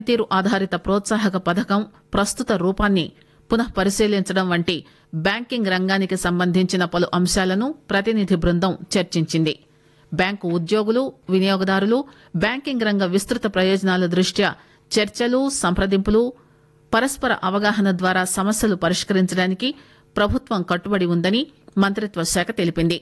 పనితీరు ఆధారిత ప్రోత్సాహక పథకం ప్రస్తుత రూపాన్ని పునః పరిశీలించడం వంటి బ్యాంకింగ్ రంగానికి సంబంధించిన పలు అంశాలను ప్రతినిధి బృందం చర్చించింది బ్యాంకు ఉద్యోగులు వినియోగదారులు బ్యాంకింగ్ రంగ విస్తృత ప్రయోజనాల దృష్ట్యా చర్చలు సంప్రదింపులు పరస్పర అవగాహన ద్వారా సమస్యలు పరిష్కరించడానికి ప్రభుత్వం కట్టుబడి ఉందని మంత్రిత్వ శాఖ తెలిపింది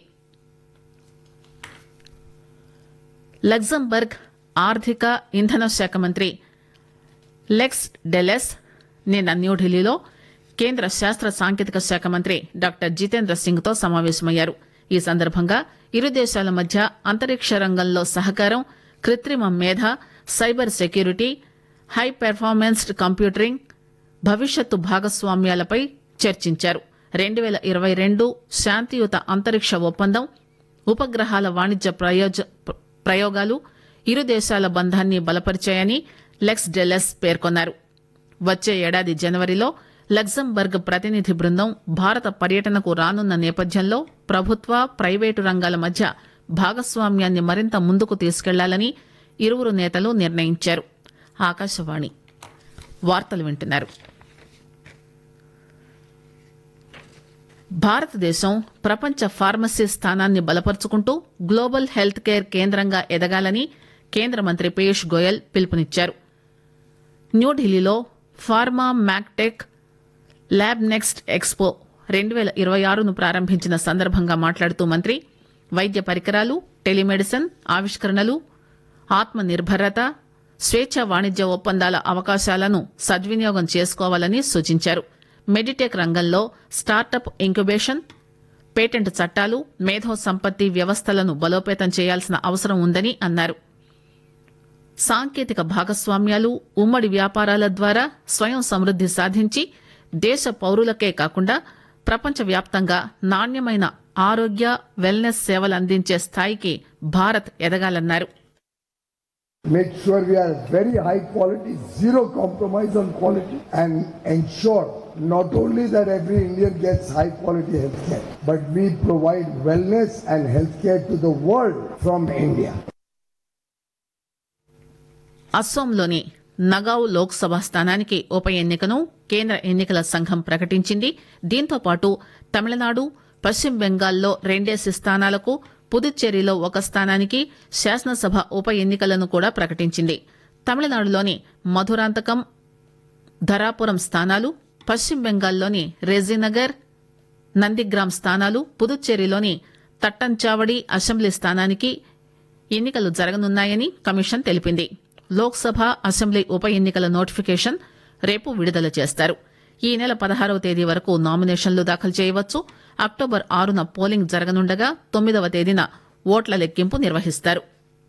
లగ్జంబర్గ్ ఆర్థిక ఇంధన శాఖ మంత్రి లెక్స్ డెలెస్ నిన్న న్యూఢిల్లీలో కేంద్ర శాస్త్ర సాంకేతిక శాఖ మంత్రి డాక్టర్ జితేంద్ర సింగ్ తో సమావేశమయ్యారు ఈ సందర్భంగా ఇరు దేశాల మధ్య అంతరిక్ష రంగంలో సహకారం కృత్రిమ మేధ cyber security high performance computing భవిష్యత్తు భాగస్వామ్యాలపై చర్చించారు రెండు పేల ఇరవై రెండు శాంతియుత అంతరిక్ష ఒప్పందం ఉపగ్రహాల వాణిజ్య ప్రయోజ ప్రయోగాలు ఇరు దేశాల బంధాన్ని బలపరిచాయని లెక్స్ డెలెస్ పేర్కొన్నారు వచ్చే ఏడాది జనవరిలో లగ్జంబర్గ్ ప్రతినిధి బృందం భారత పర్యటనకు రానున్న నేపథ్యంలో ప్రభుత్వ ప్రైవేటు రంగాల మధ్య భాగస్వామ్యాన్ని మరింత ముందుకు తీసుకెళ్లాలని ఇరువురు నేతలు నిర్ణయించారు ఆకాశవాణి వార్తలు వింటున్నారు భారతదేశం ప్రపంచ ఫార్మసీ స్థానాన్ని బలపరుచుకుంటూ గ్లోబల్ హెల్త్ కేర్ కేంద్రంగా ఎదగాలని కేంద్ర మంత్రి పీయూష్ గోయల్ పిలుపునిచ్చారు న్యూఢిల్లీలో pharma machtech lab next expo రెండు పేల ఇరవై ఆరును ప్రారంభించిన సందర్భంగా మాట్లాడుతూ మంత్రి వైద్య పరికరాలు టెలిమెడిసిన్ ఆవిష్కరణలు ఆత్మ నిర్భరత స్వేచ్ఛ వాణిజ్య ఒప్పందాల అవకాశాలను సద్వినియోగం చేసుకోవాలని సూచించారు మెడిటెక్ రంగంలో స్టార్టప్ ఇంక్యుబేషన్ పేటెంట్ చట్టాలు మేధో సంపత్తి వ్యవస్థలను బలోపేతం చేయాల్సిన అవసరం ఉందని అన్నారు సాంకేతిక భాగస్వామ్యాలు ఉమ్మడి వ్యాపారాల ద్వారా స్వయం సమృద్ది సాధించి దేశ పౌరులకే కాకుండా ప్రపంచవ్యాప్తంగా నాణ్యమైన ఆరోగ్య వెల్నెస్ సేవలు అందించే స్థాయికి Bharat ఎదగాలన్నారు make sure we are very high quality, zero compromise on quality, and ensure not only that every Indian gets high quality healthcare, but we provide wellness and healthcare to the world from India. అస్సోంలోని Nagaon Lok Sabha స్థానానికి ఉప ఎన్నికను కేంద్ర ఎన్నికల సంఘం ప్రకటించింది దీంతో పాటు తమిళనాడు పశ్చిమ బెంగాల్లో రెండేసి స్థానాలకు పుదుచ్చేరిలో ఒక స్థానానికి శాసనసభ ఉప ఎన్నికలను కూడా ప్రకటించింది తమిళనాడులోని మధురాంతకం ధరాపురం స్థానాలు పశ్చిమ బెంగాల్లోని రెజీనగర్ నందిగ్రామ్ స్థానాలు పుదుచ్చేరిలోని తట్టంచావడి అసెంబ్లీ స్థానానికి ఎన్నికలు జరగనున్నాయని కమిషన్ తెలిపింది లోక్సభ అసెంబ్లీ ఉప ఎన్నికల నోటిఫికేషన్ రేపు విడుదల చేస్తారు ఈ నెల పదహారవ తేదీ వరకు నామినేషన్లు దాఖలు చేయవచ్చు అక్టోబర్ ఆరున పోలింగ్ జరగనుండగా తొమ్మిదవ తేదీన ఓట్ల లెక్కింపు నిర్వహిస్తారు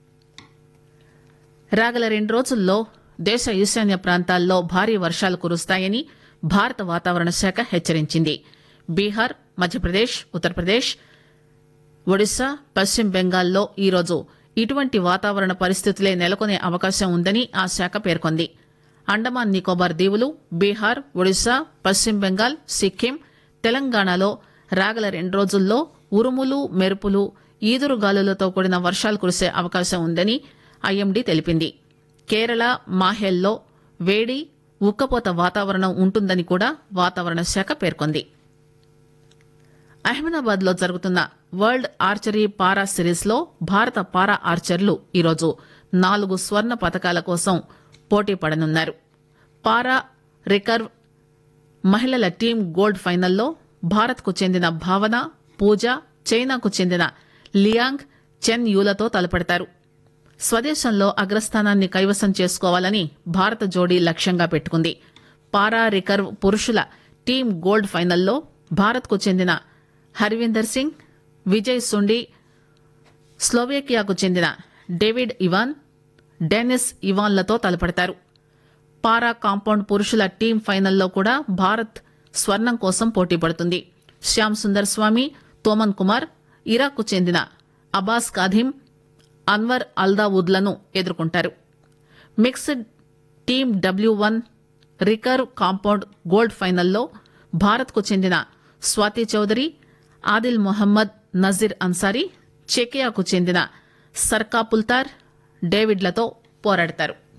రాగల రెండు రోజుల్లో దేశ ఈశాన్య ప్రాంతాల్లో భారీ వర్షాలు కురుస్తాయని భారత వాతావరణ శాఖ హెచ్చరించింది బీహార్ మధ్యప్రదేశ్ ఉత్తరప్రదేశ్ ఒడిశా పశ్చిమ బెంగాల్లో ఈరోజు ఇటువంటి వాతావరణ పరిస్థితులే నెలకొనే అవకాశం ఉందని ఆ శాఖ పేర్కొంది అండమాన్ నికోబార్ దీవులు బీహార్ ఒడిశా పశ్చిమ బెంగాల్ సిక్కిం తెలంగాణలో రాగల రెండు రోజుల్లో ఉరుములు మెరుపులు ఈదురుగాలులతో కూడిన వర్షాలు కురిసే అవకాశం ఉందని ఐఎండీ తెలిపింది కేరళ మాహేల్లో వేడి ఉక్కపోత వాతావరణం ఉంటుందని కూడా వాతావరణ శాఖ పేర్కొంది అహ్మదాబాద్ లో జరుగుతున్న వరల్డ్ ఆర్చరీ పారా సిరీస్ లో భారత పారా ఆర్చర్లు ఈరోజు నాలుగు స్వర్ణ పతకాల కోసం పోటీ పడనున్నారు పారా రికర్వ్ మహిళల టీం గోల్డ్ ఫైనల్లో భారత్ కు చెందిన భావన పూజ చైనాకు చెందిన లియాంగ్ చెన్ యూలతో తలపడతారు స్వదేశంలో అగ్రస్థానాన్ని కైవసం చేసుకోవాలని భారత జోడీ లక్ష్యంగా పెట్టుకుంది పారా రికర్వ్ పురుషుల టీం గోల్డ్ ఫైనల్లో భారత్ కు చెందిన హర్వీందర్ సింగ్ విజయ్ సుండి స్లోవేకియాకు చెందిన డేవిడ్ ఇవాన్ డెనిస్ ఇవాన్లతో తలపడతారు పారా కాంపౌండ్ పురుషుల టీం ఫైనల్లో కూడా భారత్ స్వర్ణం కోసం పోటీ పడుతుంది శ్యామ్ సుందర్ స్వామి తోమన్ కుమార్ ఇరాక్కు చెందిన అబాస్ కాధిం అన్వర్ అల్దావుద్లను ఎదుర్కొంటారు mixed team W one recurve compound gold ఫైనల్లో భారత్కు చెందిన స్వాతి చౌదరి ఆదిల్ మొహమ్మద్ నజీర్ అన్సారీ చెకియాకు చెందిన సర్కా పుల్తార్ డేవిడ్లతో పోరాడతారు